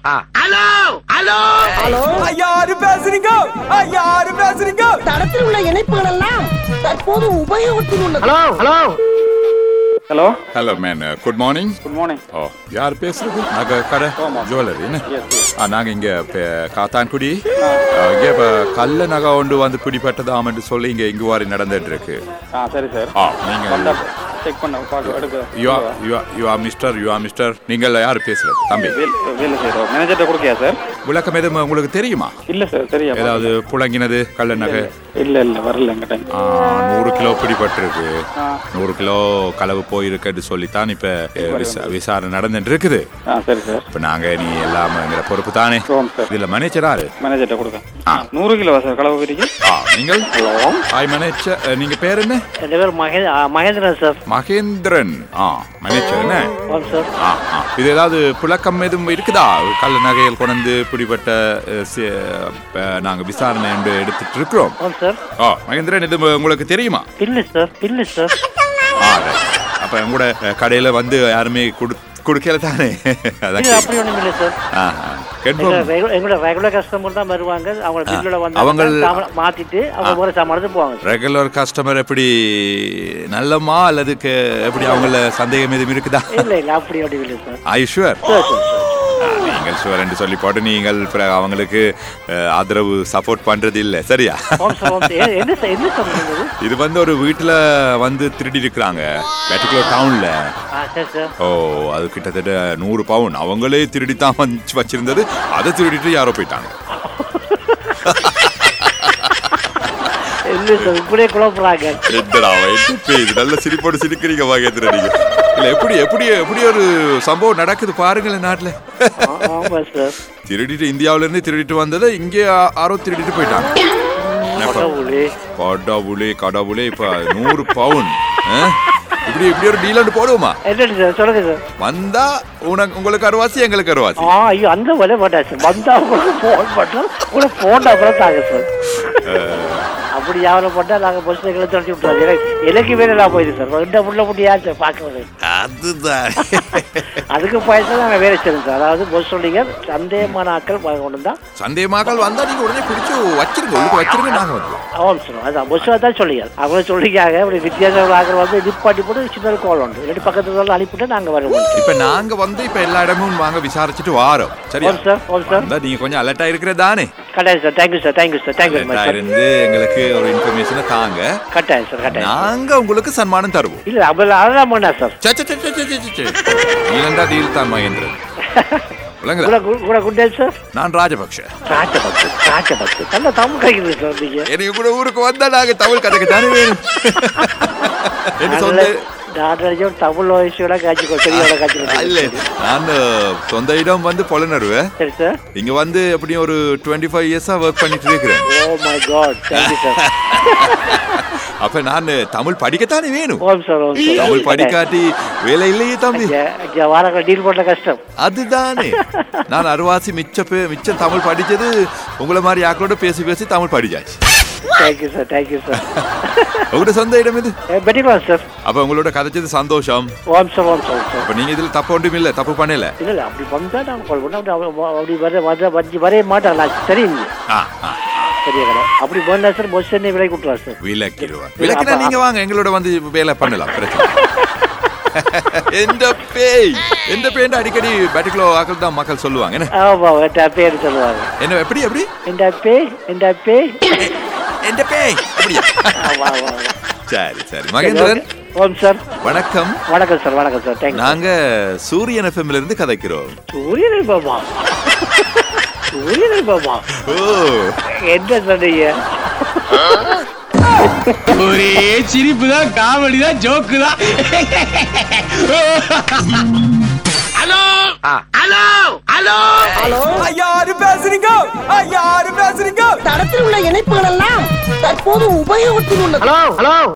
Hello hello hello யாரு பேசுறீங்க யாரு பேசுறீங்க தடத்தில் உள்ள இணைப்புகள் எல்லாம் தற்போது உபயோகத்தில் உள்ளது hello hello hello hello man good morning good morning oh யார் பேசுறது நாங்க கடை ஜுவல்லரி என்ன ஆ நாங்க இங்க பே- காத்தான்குடி ஆ, இங்க இப்ப கல்ல நகை ஒன்று வந்து பிடிபட்டதாமன்னு சொல்லி இங்க இங்கு வாரி நடந்துட்டு இருக்கு ஆ சரி சார் ஆ நீங்க செக் பண்ண பார்க்க எடுக்க you are you are you are mister you are mister நீங்கள் யார் பேசுறது தம்பி வேல் வேலை செய்கிறோம் மேனேஜர்கிட்ட கொடுக்கியா சார் விளக்கம் எதுவும் உங்களுக்கு தெரியுமா இல்லை சார் தெரியும் ஏதாவது புழங்கினது கல்ல நகை இல்லை இல்லை வரல எங்கிட்ட ஆ, நூறு கிலோ பிடிபட்டிருக்கு நூறு கிலோ களவு போயிருக்குன்னு சொல்லித்தான் இப்ப எ, விசா- விசாரணை நடந்துட்டு இருக்குது ஆ சரி சார் இப்ப நாங்க நீ எல்லாம் எங்கிற பொறுப்பு தானே ஆமாம் சார் இதுல மேனேஜராரு மேனேஜர்கிட்ட கொடுக்க ஆ. நூறு கிலோவா சார் களவு பிரிக்கு ஆ நீங்கள் ஹாய் மேனேஜர் அஹ், நீங்க பேர் என்ன என் பேர் மகே மகேந்திரன் சார் மகேந்திரன் ஆ மேனேஜர் என்ன ஆமாம் சார் ஆ ஆ இது ஏதாவது புழக்கம் எதுவும் இருக்குதா கள்ள நகைகள் கொண்டு பிடிபட்ட அஹ், சி- அஹ், நாங்க விசாரணை என்று எடுத்துட்டு இருக்கிறோம் ஆமாம் சார் ஆ மகேந்திரன் இது உங்களுக்கு தெரியுமா இல்லை சார் இல்லை சார் ஆ right. அப்ப உங்களோட அஹ், கடையில வந்து யாருமே கொடு கொடுக்கல தானே அதான் இல்லை அப்படி ஒன்றும் இல்லை சார் ஆஹா. எங்களோட confirm. ரெகு- எங்களோட ரெகுலர் கஸ்டமர் தான் வருவாங்க அவங்க பில்லோட வந்து அவங்கள்- சாமான் மாத்திட்டு அவங்க ஒரு சாமான் எடுத்து போவாங்க சார் ரெகுலர் கஸ்டமர் எப்படி நல்லமா அல்லது கே- எப்படி அவங்கள சந்தேகம் எதுவும் இருக்குதா இல்லை இல்லை அப்படி அப்படி இல்லை sir I sure sir sir sir நீங்கள் ஷுவர் என்று சொல்லி போட்டு நீங்கள் பிறகு அவங்களுக்கு அஹ், ஆதரவு சப்போர்ட் பண்றது இல்ல சரியா ஆமாம் சார் ஆமாம் சார் எ- என்ன சார் என்ன சார் பண்ணுறது இது வந்து ஒரு வீட்டுல வந்து திருடி இருக்கிறாங்க பெட்டிகுலர் டவுன்ல ஆ சரி சார் ஓ அது கிட்டத்தட்ட நூறு பவுன் அவங்களே திருடித்தான் வந்து வச்சிருந்தது அதை திருடிட்டு யாரோ போயிட்டாங்க இல்லை சார் இப்படியே குழப்பறாங்க என்னடா அவன் என்ன பேய் இது நல்ல சிரிப்போடு சிரிக்கிறீங்க மகேந்திர நீங்க இல்ல எப்படி எப்படி எப்படி ஒரு சம்பவம் நடக்குது பாருங்களேன் நாட்டுல ஆ- ஆமாம் சார் திருடிட்டு இந்தியாவுல இருந்து திருடிட்டு வந்ததை இங்கே ஆ- யாரோ திருடிட்டு போயிட்டாங்க கடவுளே கடவுளே கடவுளே இப்ப நூறு பவுன் ஆ? இப்படி இப்படி ஒரு டீலண்ட் போடுவோமா என்னடி சார் சொல்லுங்க சார் வந்தா உனக்கு உங்களுக்கு அருவாசி எங்களுக்கு அருவாசி ஆ ஐயோ அந்த வேலை மாட்டேன் சார் வந்தா உங்களுக்கு ஃபோன் பண்ணுறோம் கூட ஃபோன் நம்பரை தாங்க சார் அப்படி யாரும் போட்டால் நாங்கள் பஸ் எங்களை தொடச்சி விட்டுருவோம் எனக்கு எனக்கு வேலை நான் போயிடுது சார் ரெண்டு புள்ள முட்டி யார் சார் பார்க்கறது அதுதான் அதுக்கு பயந்து நாங்கள் வேலை செய்யணும் சார் அதாவது பஸ் சொல்லிங்க சந்தேகமான ஆட்கள் கொண்டு தான் சந்தேகமாக்கள் வந்தா நீங்க உடனே பிடிச்சு வச்சிருங்க உள்ளுக்கு வச்சிருங்க நாங்க வந்துடுவோம் ஆமாம் சார் அதான் பஸ் தான் சொல்லிங்க அவங்க சொல்லிக்காங்க இப்படி வித்தியாசம் ஆகிற வந்து நிப்பாட்டி போட்டு சின்ன கோல் உண்டு இல்லாட்டி பக்கத்துல இருந்து அனுப்பிட்டு நாங்கள் வருவோம் இப்ப நாங்க வந்து இப்ப எல்லா இடமும் வாங்க விசாரிச்சுட்டு வாரோம் சரியா ஓம் சார் ஓம் சார் வந்தா நீங்க கொஞ்சம் அலர்ட்டா இருக்கிறது தானே கட்டாயம் sir thank you sir thank you sir thank you very much அலர்ட்டா சார் இருந்து எங்களுக்கு ஒரு இன்ஃபர்மேஷனை தாங்க கட்டாயம் சார் கட்டாயம் நாங்க உங்களுக்கு சன்மானம் தருவோம் இல்லை அப்படி அதெல்லாம் பண்ணா சார் சே, சே, சே, சே, சே, சே, சே. நீலண்டா டீல் தான் மகேந்திரன் விளங்குதா கூட கூட குண்டே சார் நான் ராஜபக்ஷ ராஜபக்து ராஜபக்து நல்ல தமிழ் கைக்குது சார் நீங்க எனக்கு கூட ஊருக்கு வந்தா நாங்க தமிழ் கதைக்கு தானே வேணும் என்ன சொந்த நாலு தமிழ் வயசோட காய்ச்சிக்கோ பெரியோட இல்ல காய்ச்சிக்கோ நான் சொந்த இடம் வந்து பொலனருவ சரி சார் இங்க வந்து எப்படியும் ஒரு டுவெண்ட்டி ஃபைவ் இயர்ஸா ஒர்க் பண்ணிட்டு இருக்கிறேன் oh my god thank you sir அப்ப நான் தமிழ் படிக்கத்தானே வேணும் ஓம் சார் ஓம் சார் தமிழ் படிக்காட்டி வேலை இல்லையே தம்பி இங்கே வாரங்கள் டீல் பண்ண கஷ்டம் அதுதானே நான் அருவாசி மிச்ச பே- மிச்சம் தமிழ் படிச்சது உங்களை மாதிரி யாக்களோட பேசி பேசி தமிழ் படிச்சாச்சு தேங்க்யூ சார் தேங்க்யூ சார் உங்களோட சொந்த இடம் இது பெட்டிக்கலாம் சார் அப்ப உங்களோட கதைச்சது சந்தோஷம் ஓம் சார் ஓம் சார் ஓம் சார் அப்ப நீங்க இதுல தப்பு ஒன்றும் இல்ல தப்பு பண்ணல இல்லை இல்லை அப்படி வந்தால் நாங்கள் கால் பண்ணோம் அப்படி அவ- அப்படி வர வர வந்து வரைய மாட்டாங்க நான் தெரியும் ஆ, ஆ. பெரிய கடை அப்படி போனா சார் பஸ் சென்னை விலை கொடுத்துருவா சார் விலக்கிடுவா விலக்கினா நீங்க வாங்க எங்களோட வந்து வேலை பண்ணலாம் பிரச்சனை எந்த பேய் எந்த பேண்ட் அடிக்கடி பேட்டிக்குலோ ஆக்கள் தான் மக்கள் சொல்லுவாங்க என்ன ஆமாம் என் பேர் சொல்லுவாங்க என்ன எப்படி எப்படி இந்த பேய் இந்த பேய் எந்த பேய் அப்படியா ஆமா ஆமா ஆமா. சரி சரி மகேந்திரன் ஓம் சார் வணக்கம் வணக்கம் சார் வணக்கம் சார் தேங்க்யூ நாங்க சூரியன் எஃப்எம்ல இருந்து கதைக்கிறோம் சூரியனை பாபா சூரியனை பாபா ஓ என்ன சொன்னீங்க ஒரே சிரிப்பு தான் காமெடி தான் ஜோக்கு தான் ஹலோ ஹலோ ஹலோ ஹலோ யாரு பேசுறீங்க யாரு பேசுறீங்க தடத்தில் உள்ள இணைப்புகள் எல்லாம் தற்போது உபயோகத்தில் உள்ளது ஹலோ ஹலோ